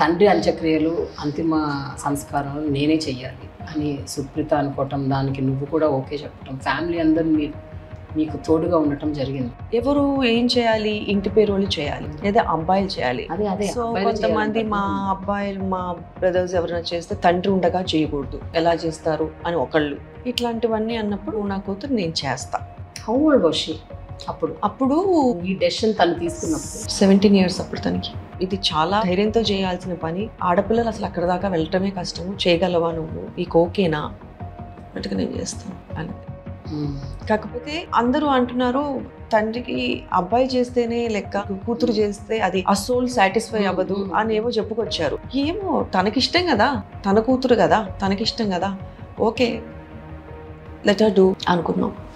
తండ్రి అంత్యక్రియలు అంతిమ సంస్కారాలు నేనే చెయ్యాలి అని సుప్రీత అనుకోవటం దానికి నువ్వు కూడా ఓకే చెప్పటం ఫ్యామిలీ అందరూ మీ మీకు తోడుగా ఉండటం జరిగింది ఎవరు ఏం చేయాలి ఇంటి పేరు వాళ్ళు చేయాలి లేదా అబ్బాయిలు చేయాలి అదే అదే సో అబ్బాయిలు కొంతమంది చేయాలంటారు. మా అబ్బాయిలు మా బ్రదర్స్ ఎవరైనా చేస్తే తండ్రి ఉండగా చేయకూడదు ఎలా చేస్తారు అని ఒకళ్ళు ఇట్లాంటివన్నీ అన్నప్పుడు నా కూతురు నేను చేస్తా హౌ ఓల్డ్ వాస్ షీ అప్పుడు అప్పుడు ఈ డెసిషన్ తను తీసుకున్నప్పుడు సెవెంటీన్ ఇయర్స్ అప్పుడు తనకి ఇది చాలా ధైర్యంతో చేయాల్సిన పని ఆడపిల్లలు అసలు అక్కడ దాకా వెళ్ళటమే కష్టము చేయగలవా నువ్వు నీకు ఓకేనా అన్నట్టుగా నేను చేస్తాను అని మ్మ్. కాకపోతే అందరూ అంటున్నారు తండ్రికి అబ్బాయి చేస్తేనే లెక్క కూతురు చేస్తే అది ఆ సోల్ సాటిస్ఫై అవ్వదు అని ఏమో చెప్పుకొచ్చారు ఏమో తనకిష్టం కదా తన కూతురు కదా తనకిష్టం కదా ఓకే లెటర్ డూ అనుకున్నాం